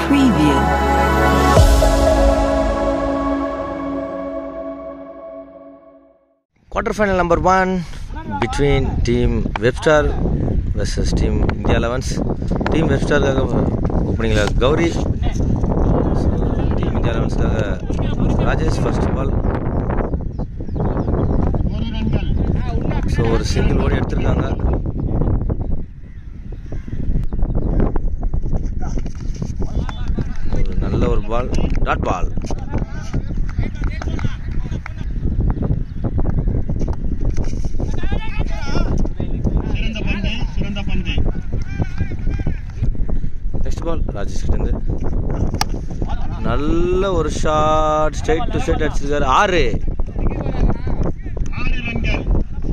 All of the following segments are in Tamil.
Preview. quarter final number one between team Webster versus team India 11s team Websterக்காக ஓப்பனிங்கில் கௌரி டீம் இந்தியா லெவன்ஸ்க்காக ராஜேஷ் ஃபர்ஸ்ட் பால் ஸோ ஒரு சிங்கிள் ஓடி எடுத்திருக்காங்க ஒரு நல்ல ஒரு பால் டாட் பால் சிறந்த பந்து சிறந்த பந்து நெக்ஸ்ட் பால் ராஜேஷ் கிட்டேருந்து நல்ல ஒரு ஷாட் ஸ்ட்ரைட் டு ஸ்ட்ரைட் அடிச்சிருக்காரு ஆறு ஆறு ரன்கள்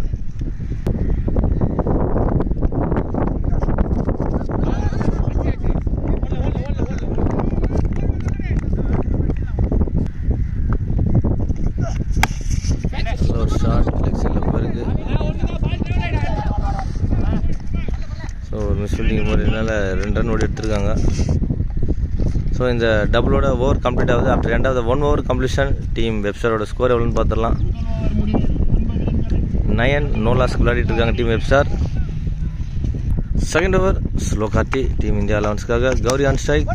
நல்ல ஒரு ஷாட் லெக் சைடில் போயிருக்கு ஸோ ஒரு மிஸ் ஃபீல்டிங் போகிறதுனால ரெண்டு ரன் ஓடி எடுத்திருக்காங்க ஸோ இந்த டபுளோட ஓவர் கம்ப்ளீட் ஆகுது after end of the one over completion team வெப்ஸ்டாரோட ஸ்கோர் எவ்வளோன்னு பார்த்துடலாம் நயன் நோ லாஸ்க்கு விளையாடிட்டு இருக்காங்க team Webstar second over slow Karthi team India லெவன்ஸ்க்காக கௌரி ஆன் ஸ்ட்ரைக்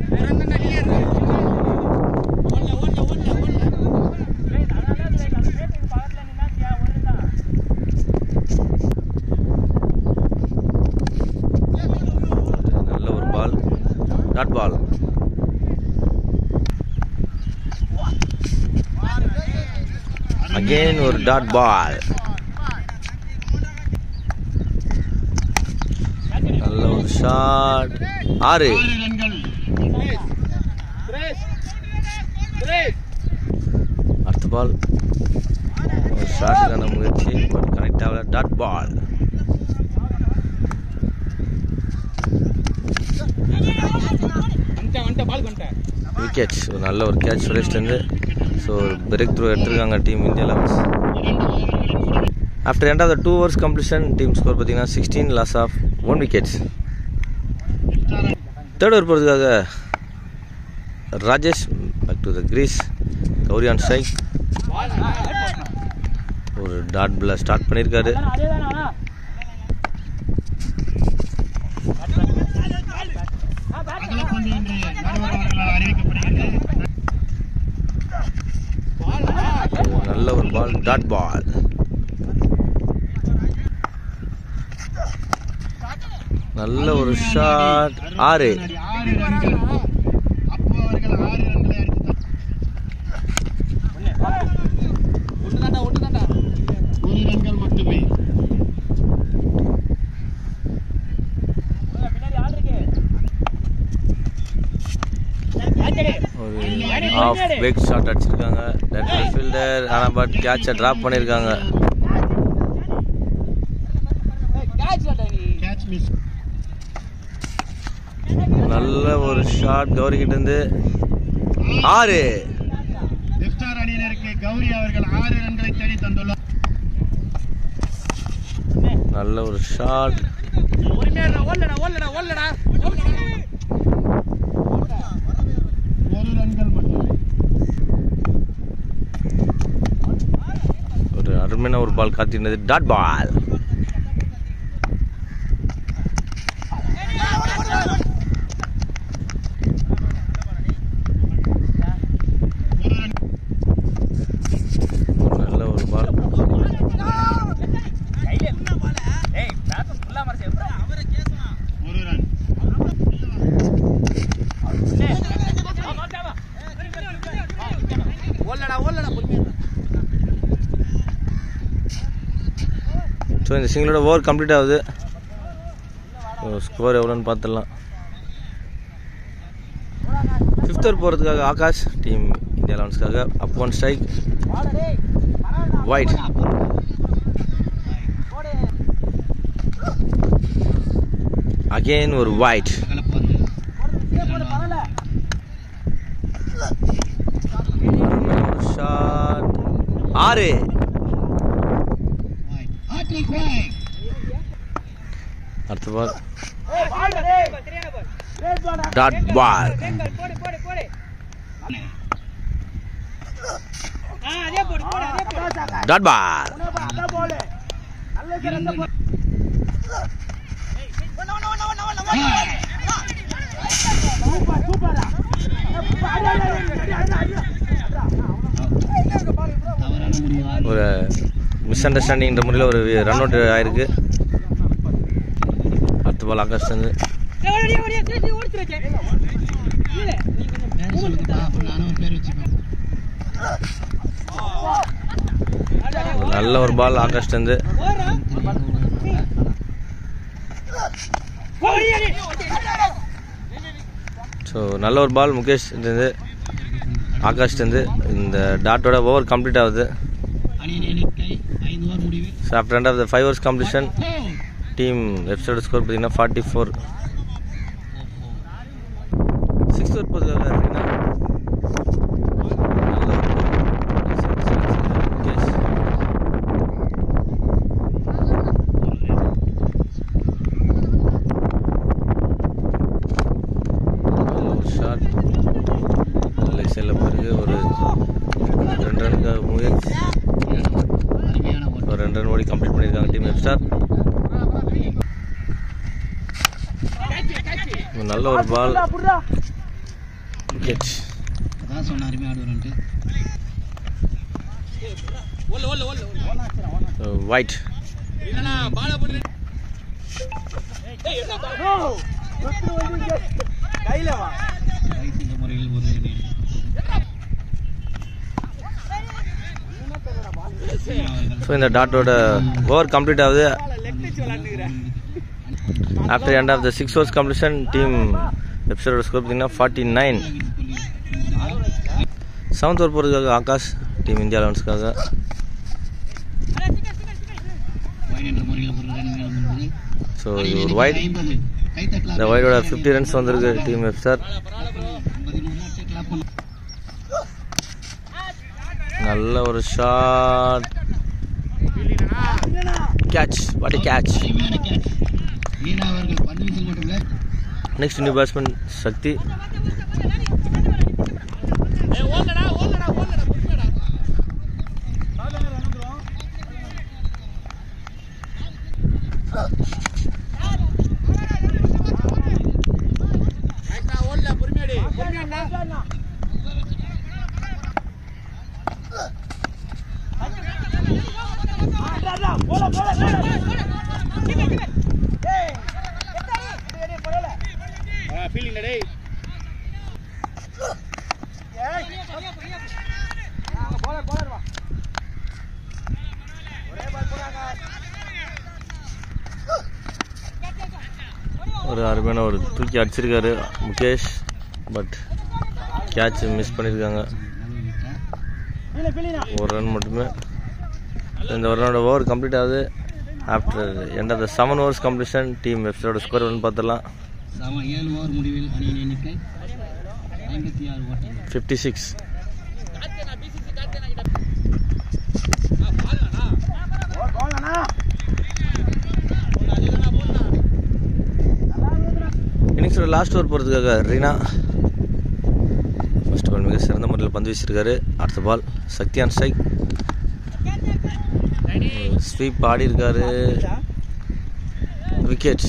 நல்ல ஒரு பால் டாட் பால் அகைன் ஒரு டாட் பால் நல்ல ஒரு ஷாட் ஆறு ஆறு ரன்கள் அடுத்த பால் ஒரு ஷாட்டுக்கான முயற்சி பட் கனெக்ட் ஆகல டாட் பால் விக்கெட் ஒரு நல்ல ஒரு கேட்ச் சுரேஷ்லேருந்து ஸோ ஒரு பிரேக் த்ரூ எடுத்திருக்காங்க team India elevens after end of the two overs completion team score பார்த்தீங்கன்னா sixteen loss of one wickets third over போகிறதுக்காக Rajesh back to the crease Gowri on strike ஒரு டாட் பில் ஸ்டார்ட் பண்ணியிருக்காரு அகலப்பந்து என்று நடுவர் அவர்களால் அறிவிக்கப்படுகிறது ஒரு நல்ல ஒரு பால் டாட் பால் நல்ல ஒரு ஷாட் ஆறு ஆறு ரன்கள் அப்போ அவர்கள் ஆறு ரன்களை அடித்து ஒரு ரன்கள் மட்டுமே ஒரு ஆஃப் பேக் ஷாட் அடிச்சிருக்காங்க லெஃப்ட் ஃபீல்டர் ஆனால் பட் கேட்சை ட்ராப் பண்ணியிருக்காங்க கேட்ச் மிஸ் நல்ல ஒரு ஷாட் கௌரி கிட்ட இருந்து ஆறு லெப்டார் அணியினருக்கு கௌரி அவர்கள் ஆறு ரன்களை தேடி தந்துள்ளார் நல்ல ஒரு ஷாட் ஒரு ரன்கள் மட்டுமே ஒரு அருமையான ஒரு பால் காத்திருந்தது டாட் பால் ஒரு ரன் நல்ல ஒரு பால் ஒரு ரன் ஸோ இந்த சிங்கிளோட ஓவர் கம்ப்ளீட் ஆகுது ஸ்கோர் எவ்வளோன்னு பார்த்துடலாம் ஃபிஃப்த் ஓவர் போகிறதுக்காக ஆகாஷ் டீம் இந்தியா லெவன்ஸ்க்காக up on strike wide again ஒரு ஒயிட் அகலப்பந்து ஷாட் ஆறு Hat-trick right. அடுத்த பால் டாட் பால் போடு போடு போடு ஆ அதே போடு போடு அதே போடு டாட் பால் ஒரு மிஸ் அண்டர்ஸ்டாண்டிங்கிற முறையில் ஒரு ரன் அவுட் ஆயிருக்கு அடுத்த பால் ஆகாஷ் வந்து ஏய், ஓடி ஓடி திருப்பி ஓடிச்சு வச்சே இல்ல நீ கொஞ்சம் ஒரு நல்ல ஒரு பால் ஆகாஷ் வந்து ஓடுறா ஓடி ஓடி ஸோ நல்ல ஒரு பால் முகேஷ் இருந்து ஆகாஷ் இருந்து இந்த டாட்டோட ஓவர் கம்ப்ளீட் ஆகுது so after end of the five hours completion team website score பார்த்தீங்கன்னா ஃபார்ட்டி ஃபோர் சிக்ஸ் ஓவர் போதுக்காக இருக்குன்னா நல்ல ஒரு ball. முகேஷ் நல்ல ஒரு ஷாட் நல்ல செல்ல பிறகு ஒரு ரெண்டு ரனுக்கு முயற்சி ஒரு ரெண்டு ரன் ஓடி கம்ப்ளீட் பண்ணியிருக்காங்க டீம் வெப்ஸ்டார் நல்ல ஒரு பால் விக்கெட் அதான் சொன்ன அருமையாக ஆடுவார்ன்ட்டு ஒயிட் ரைஸ் இந்த முறையில் ஒரு நேர். ஸோ இந்த டாட்டோட ஓவர் கம்ப்ளீட் ஆகுது after end of the six overs completion team வெப்சைட்டோட ஸ்கோர் பார்த்தீங்கன்னா ஃபார்ட்டி நைன் செவன்த் ஓவர் போகிறதுக்காக ஆகாஷ் டீம் இந்தியா லெவன்ஸ்க்காக வைட் என்ற முறையில் ஒரு ரன் மேலும் வந்தது. ஸோ இது ஒரு வைட் ஐம்பது. கை தட்டலாம். இந்த வைடோட ஃபிஃப்டி ரன்ஸ் வந்திருக்கு டீம் வெப்ஸ்டார் ஐம்பது நூறு கிளாப் பண்ணலாம். நல்ல ஒரு ஷாட் கேட்ச் வாட் கேட்ச் அருமையான catch. மீனா அவர்கள் பந்து வீச்சில் மட்டுமில்லை நெக்ஸ்ட் நியூ பேட்ஸ்மேன் சக்தி ஒரு அருமையான ஒரு தூக்கி அடிச்சிருக்காரு முகேஷ் பட் கேட்ச் மிஸ் பண்ணியிருக்காங்க ஒரு ரன் மட்டுமே இந்த ஒரு ரனோட ஓவர் கம்ப்ளீட் ஆகுது after end of the seven overs completion team வெப்சைட்டோட ஸ்கோர் வந்து பார்த்துடலாம் சம ஏழு ஓவர் முடிவில் அணியின் எண்ணிக்கை ஐம்பத்தி ஆறு ஓட்டங்கள் ஃபிஃப்டி சிக்ஸ் இன்னிங்ஸோட லாஸ்ட் ஓவர் போகிறதுக்காக ரீனா ஃபர்ஸ்ட் பால் மிக சிறந்த முறையில் பந்து வீசியிருக்காரு அடுத்த பால் சக்தியான் ஸ்ட்ரைக் ஸ்வீப் ஆடி இருக்காரு விக்கெட்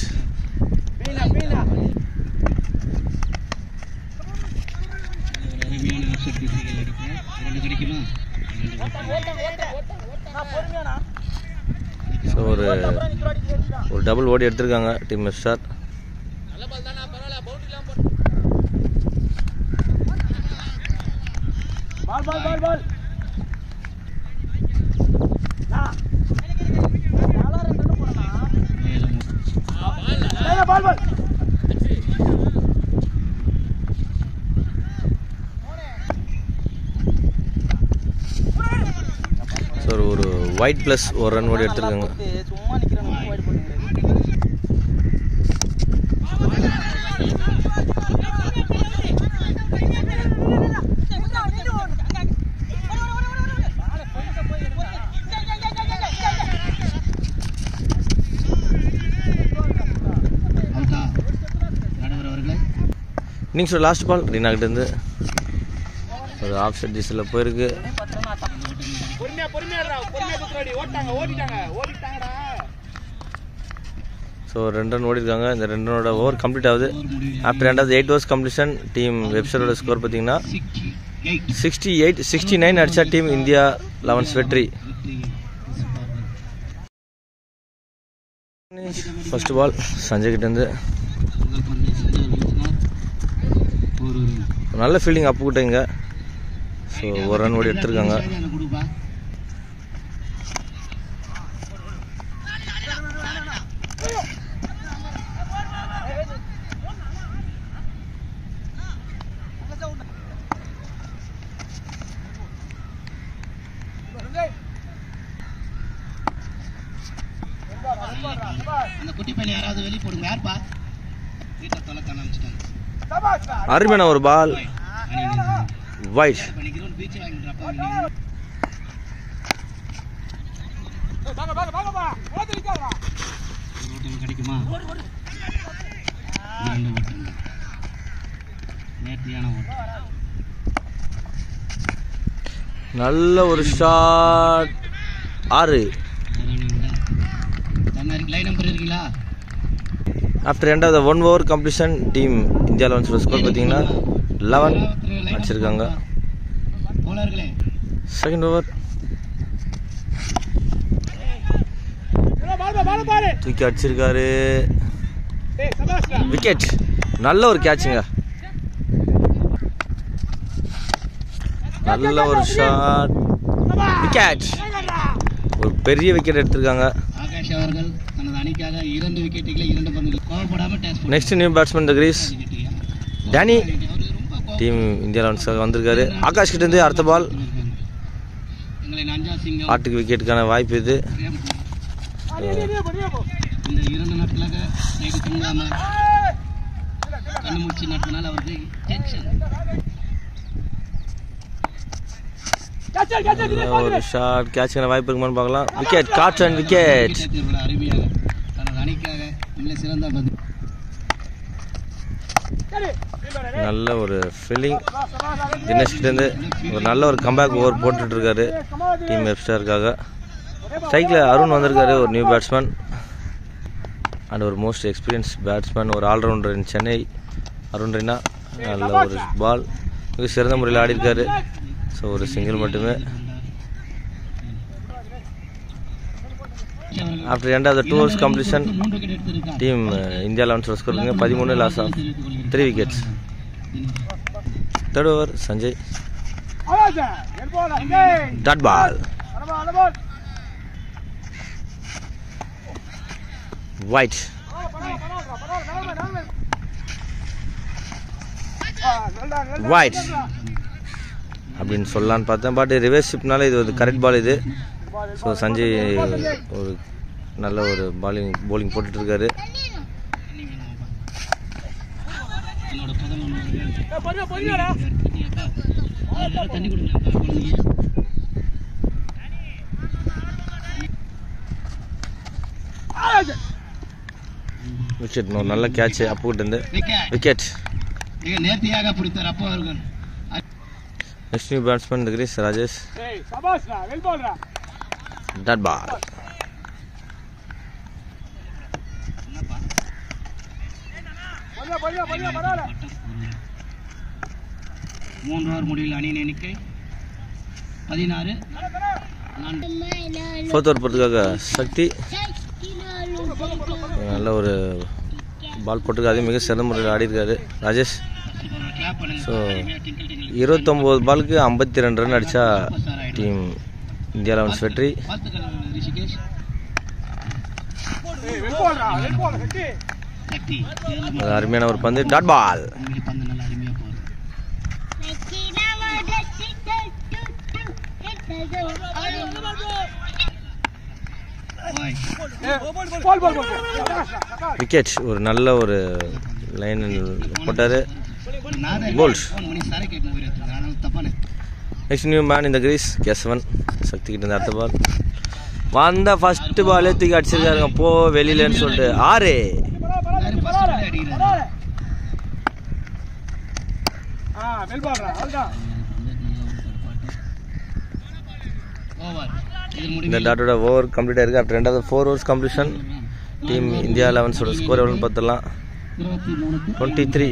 அருமையான ஆப்செட் திசைகள் அடிக்க இரண்டு கிடைக்குமா இரண்டு கிடைக்கும். ஸோ ஒரு ஒரு டபுள் ஓடி எடுத்திருக்காங்க டீம் ஸ்டார் மேலும் ஸோ ஒரு ஒயிட் ப்ளஸ் ஒரு ரன் ஓடி எடுத்திருக்காங்க சும்மா நிக்கிறவங்க வைட் பண்ணுங்க அவுட்டா நடுவர் அவர்களே இன்னிங்ஸோட லாஸ்ட் பால் ரீனா கிட்ட இருந்து ஒரு ஆஃப் செட் டிஸ்டில் போயிருக்கு பொறுமையா பொறுமையா இருடா, பொறுமையா குத்துறாடி ஓட்டாங்க ஓடிட்டாங்க ஓடிட்டாங்கடா ஸோ ரெண்டு ரன் ஓடி இருக்காங்க இந்த ரெண்டு ரனோட ஓவர் கம்ப்ளீட் ஆகுது ஆஃப்டர் ரெண்டாவது எயிட் ஓவர்ஸ் கம்ப்ளீஷன் டீம் வெப்சைட்டோட ஸ்கோர் பார்த்தீங்கன்னா சிக்ஸ்டி எயிட் சிக்ஸ்டி நைன் அடிச்சா டீம் இந்தியா லெவன்ஸ் வெற்றி ஃபர்ஸ்ட் பால் சஞ்சய் கிட்டேருந்து முதல் பந்தை சஞ்சய் வீசினார் ஒரு நல்ல ஃபீல்டிங் அப்பு கிட்டங்க ஸோ ஒரு ரன் ஓடி எடுத்திருக்காங்க கொடுப்பா அந்த குட்டி பையன் யாராவது வெளியே போடுங்க யார்ப்பா வீட்டை தொலை காமிச்சிட்டாங்க அருமையான ஒரு பால் வைட் பண்ணிக்கிறோம் பீச் வாங்கிடுறாப்பா வாங்க வாங்க வாங்கப்பா ஓடி நிக்காதடா ஓட்டம் கிடைக்குமா இரண்டு ஓட்டம் நேர்த்தியான ஓட்டம் நல்ல ஒரு ஷாட் ஆறு லைன் நம்பர் இருக்கீங்களா after end of the one over completion team India லெவன்ஸோட ஸ்கோர் பார்த்தீங்கன்னா லெவன் அடிச்சிருக்காங்க போலர்களே செகண்ட் ஓவர் பாரு பாரு பாரு தூக்கி அடிச்சிருக்காரு டேய் சபாஷ்டா விக்கெட் நல்ல ஒரு கேட்சுங்க நல்ல ஒரு ஷாட் விக்கெட் ஒரு பெரிய விக்கெட் எடுத்திருக்காங்க ஆகாஷ் அவர்கள் தனது அணிக்காக இரண்டு விக்கெட்டுகளை இரண்டு பந்துகள் கோவப்படாம டேஸ்ட் next new batsman the crease Danny ரொம்ப டீம் இந்தியா லெவன்ஸாக வந்திருக்காரு ஆகாஷ் கிட்ட இருந்து அடுத்த பால் எங்களை நஞ்சா சிங்கம் ஆட்டுக்கு விக்கெட்டுக்கான வாய்ப்பு இது அடி அடி அடி பண்ணியா போ இந்த இரண்டு நாட்களாக நைட்டு தூங்காம கண்ணு முடிச்சு நடத்தினால அவருக்கு டென்ஷன் கேட்ச் கேட்ச் நல்ல ஒரு ஷாட் கேட்சுக்கான வாய்ப்பு இருக்குமான்னு பார்க்கலாம் விக்கெட் காட்ஸ் அண்ட் விக்கெட் தேர்வுல அருமையாக தனது அணிக்காக மிக சிறந்த பதில் சரி நல்ல ஒரு ஃபீல்டிங் தினேஷ் கிட்ட இருந்து ஒரு நல்ல ஒரு கம்பேக் ஓவர் போட்டுட்டு இருக்காரு டீம் வெப்ஸ்டாருக்காக ஸ்ட்ரைக்கில் அருண் வந்திருக்காரு ஒரு நியூ பேட்ஸ்மேன் அண்ட் ஒரு மோஸ்ட் எக்ஸ்பீரியன்ஸ் பேட்ஸ்மேன் ஒரு ஆல்ரவுண்டர் இன் சென்னை அருண் ரெய்னா நல்ல ஒரு பால் மிக சிறந்த முறையில் ஆடி இருக்காரு ஸோ ஒரு சிங்கிள் மட்டுமே after end of the two overs completion மூன்று விக்கெட் எடுத்திருக்கார் டீம் இந்தியா லெவன்ஸ் ஸ்கோர் இருக்குங்க பதிமூணு loss of three wickets third over Sanjay ஆவாஜா எல்போடா டேய் டாட் பால் அரபா அரபா ஒயிட் White. அப்படின்னு சொல்லலான்னு பார்த்தேன் பட் ரிவர்ஸ் ஷிப்னால இது ஒரு கரெக்ட் பால் இது ஸோ சஞ்சய் ஒரு நல்ல ஒரு பாலிங் bowling போட்டுட்டு இருக்காரு என்னோட பதினொன்று பொறுமையா பொறுமையாடா தண்ணி கொடுங்க குழந்தைங்க விக்கெட் ஒரு நல்ல கேட்ச் அப்புக்கிட்ட இருந்து விக்கெட் விக்கெட் மிக நேர்த்தியாக பிடித்தார் அப்போ அவர்கள் next new batsman crease Rajesh டேய் சபாஷ்டா எல்போடா டாட் பால் பொறுமையா பொறுமையா பொறுமையா பரவாயில்ல மூன்று ஓவர் முடிவில் அணியின் எண்ணிக்கை பதினாறு நான்கு ஃபோர்த் ஓவர் போகிறதுக்காக சக்தி நல்ல ஒரு பால் போட்டிருக்காரு மிக சிறந்த முறையில் ஆடி இருக்காரு ராஜேஷ் கிளாப் பண்ணுங்க ஸோ அருமையா டிங்கிள் டிங்கிள் இருபத்தொம்போது பாலுக்கு ஐம்பத்தி ரெண்டு ரன் அடித்தா டீம் இந்தியா லெவன்ஸ் வெற்றி வாழ்த்துக்கள் ரிஷிகேஷ் டேய் எல்போடா எல்போடா சக்தி சக்தி தேர்வு ஒரு அருமையான ஒரு பந்து டாட் பால் உண்மையிலே பந்து நல்லா அருமையாக போகுது பாய் பால் பால் பால் சபாஷ்டா சபாஷ் விக்கெட் ஒரு நல்ல ஒரு லைன் போட்டார் நான் Bowls. ஃபோன் பண்ணி சாரை கேட்கணும் போயிருக்கேன் அதனால தப்பானே நெக்ஸ்ட் நியூ மேன் இந்த கிரீஸ் கேசவன் சக்தி கிட்ட இருந்து அடுத்த பால் வந்த ஃபர்ஸ்ட் பாலே தூக்கி அடிச்சிருக்காருங்க போ வெளியிலன்னு சொல்லிட்டு ஆறு யாரு ஃபர்ஸ்ட் பால் அடிக்கிறாரு ஓவர் இதில் இந்த முடிவில் டாட்டோட ஓவர் கம்ப்ளீட் ஆயிருக்கு ஆஃப்டர் ரெண்டாவது four overs completion team India லெவன்ஸோட ஸ்கோர் எவ்வளோன்னு பார்த்துடலாம் இருபத்தி மூணுக்கு டுவெண்ட்டி த்ரீ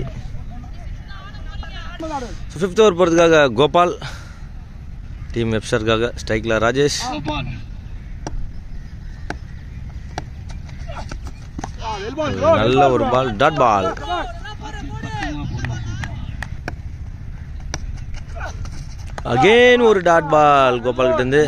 ஃபிஃப்த் ஓவர் போகிறதுக்காக கோபால் டீம் வெப்ஸ்டருக்காக ஸ்ட்ரைக்கில் ராஜேஷ் கோபால் நல்ல ஒரு பால் டாட் பால் பக்கமாக போடுவாங்க அகெயின் ஒரு டாட் பால் கோபால் கிட்ட இருந்து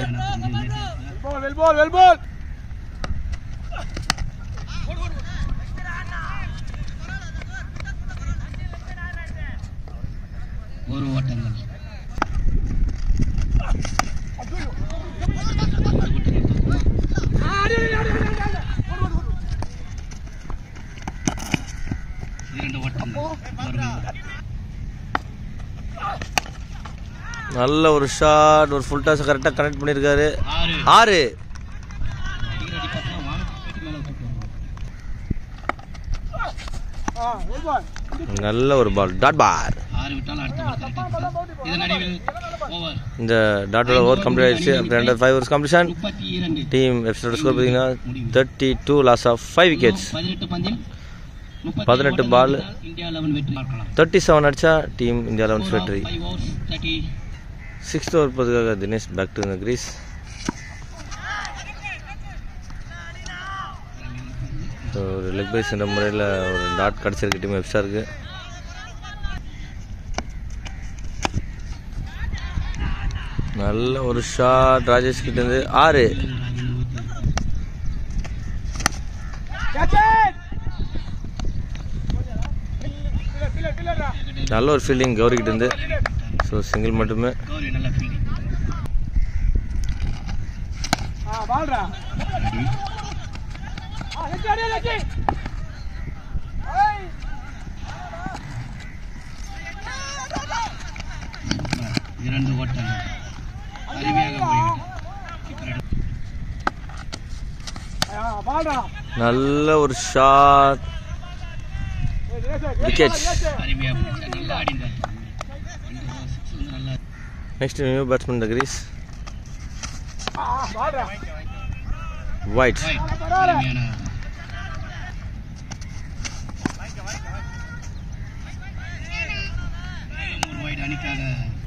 ஒரு ஓட்டங்கள் இரண்டு ஓட்டங்கள் ஒரு நல்ல ஒரு ஷாட் ஒரு ஃபுல் டாஸ் கரெக்டாக கனெக்ட் பண்ணியிருக்காரு ஆறு ஆறு அடிக்கிற அடி பார்த்தா வானத்துக்கு மேலே தூக்குவாங்க நல்ல ஒரு பால் டாட் பால் ஆறு விட்டால் அடுத்த பால் கரெக்டாக இதன் நடுவில் ஓவர் இந்த டாட்டோட ஓவர் கம்ப்ளீட் ஆயிடுச்சு அப்புறம் ரெண்டு ஃபைவ் ஓவர்ஸ் கம்ப்ளீஷன் முப்பத்தி இரண்டு டீம் வெப்சைட் ஸ்கோர் பார்த்தீங்கன்னா thirty two loss of five wickets பதினெட்டு பந்தில் முப்பத்தி பதினெட்டு ஓட்டங்கள் ball. இருந்தால் இந்தியா லெவன் வெற்றி பார்க்கலாம் தேர்ட்டி செவன் அடிச்சா டீம் இந்தியா லெவன்ஸ் வெற்றி five overs thirty sixth over போகிறதுக்காக Dinesh back to the crease ஒரு லெக் பைஸ் என்ற முறையில் ஒரு டாட் கிடச்சிருக்கு டீம் வெப்ஸ்டாருக்கு நல்ல ஒரு ஷாட் ராஜேஷ் கிட்ட இருந்து ஆறு நல்ல ஒரு ஃபீல்டிங் கௌரி கிட்ட இருந்து ஸோ சிங்கிள் மட்டுமே கௌரி நல்ல ஃபீல்டிங் இரண்டு ஓட்டங்கள் அருமையாக போய்விட்டது நல்ல ஒரு ஷாட் விக்கெட் அருமையாக போச்சு நல்லா ஆடிந்தார் ரெண்டு six வந்து நல்லா next new batsman the crease wide Right. அருமையான ஒரு wide அணிக்காக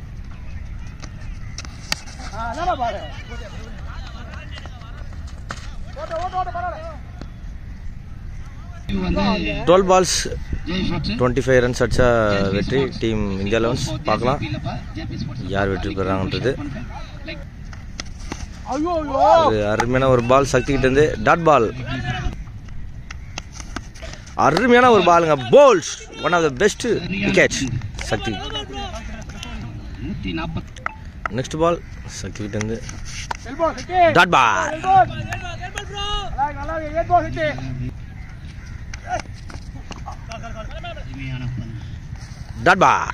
இது வந்து twelve balls Jai sports twenty five runs அடிச்சா வெற்றி டீம் இந்தியா லெவன்ஸ் பார்க்கலாம் இல்லப்பா ஜேபி ஸ்போர்ட்ஸ் யார் வெற்றி பெறாங்கன்றது லைக் ஒரு அருமையான ஒரு பால் சக்தி கிட்ட இருந்து டாட் பால் அருமையான ஒரு பாலுங்க bowls one of the best wicket Sakthi நூற்றி நாற்பத்தி நெக்ஸ்ட் பால் சக்தி கிட்ட இருந்து டாட் பால் அருமையான பந்து டாட் பால்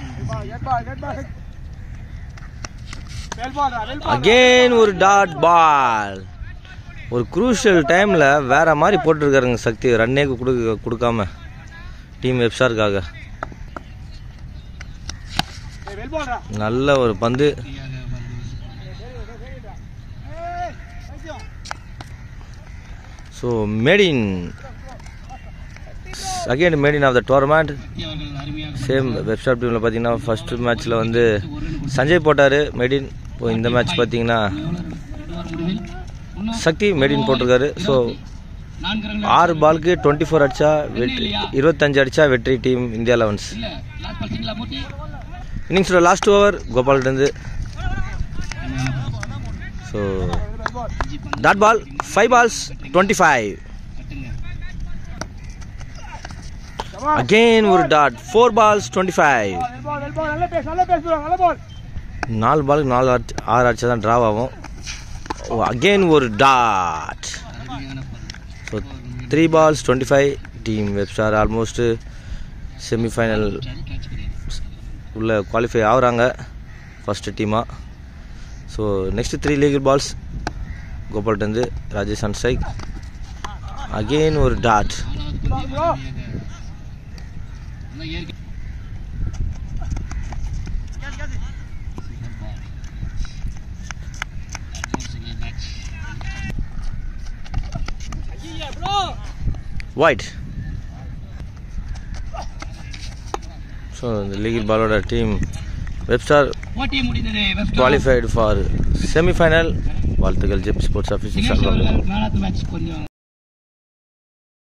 அகெயின் ஒரு டாட் பால் ஒரு குரூஷியல் டைமில் வேற மாதிரி போட்டிருக்காருங்க சக்தி ரன்னே கொடுக்க கொடுக்காம டீம் வெப்ஸ்டாருக்காக நல்ல ஒரு பந்து சரியாக பந்து so maiden again maiden of the tournament Sakthi அவர்கள் அருமையாக சேம் வெப்ஸ்டார் டீமில் பார்த்தீங்கன்னா ஃபர்ஸ்ட் மேட்ச்சில் வந்து சஞ்சய் போட்டார் மேடின் இப்போ இந்த மேட்ச் பார்த்தீங்கன்னா முடிவில் இன்னும் சக்தி மேடின் போட்டிருக்காரு ஸோ நான்கு ரன்கள் ஆறு பாலுக்கு டுவெண்ட்டி ஃபோர் அடிச்சா வெற்றி இருபத்தஞ்சு அடிச்சா வெற்றி டீம் இந்தியா லெவன்ஸ் இல்ல லாஸ்ட் பால் சிங்கிளா போட்டு இன்னிங்ஸோட லாஸ்ட் ஓவர் கோபால்கிட்டேருந்து so dot ball five balls twenty five கட்டுங்க அகெயின் ஒரு dot four balls twenty five நாலு பாலுக்கு நாலு அடிச்சு ஆறு அடிச்சா தான் ட்ராவ் ஆகும் அகெயின் ஒரு டாட் அருமையான பந்து so three balls twenty five team Webster almost semifinal சரி கேட்ச் கிடையாது உள்ள குவாலிஃபை ஆகுறாங்க ஃபஸ்ட்டு டீமாக so next three legal balls கோபால்ட்டேருந்து ராஜேஷ் அண்ட் ஸ்ட்ரைக் அகெயின் ஒரு டாட் நாலாவது பந்து அருமையாக அதான் ஏற்க ஒயிட் ஸோ இந்த லீகல் பாலோட டீம் வெப்ஸ்டார் போட்டி முடிந்தது வெஸ்ட் குவாலிஃபைடு ஃபார் செமிஃபைனல் வாழ்த்துக்கள் ஜெப் ஸ்போர்ட்ஸ் ஆஃபீஸர் தினேஷ் சார்பாக அவர்கள் மேன் ஆஃப் த மேட்ச் கொஞ்சம்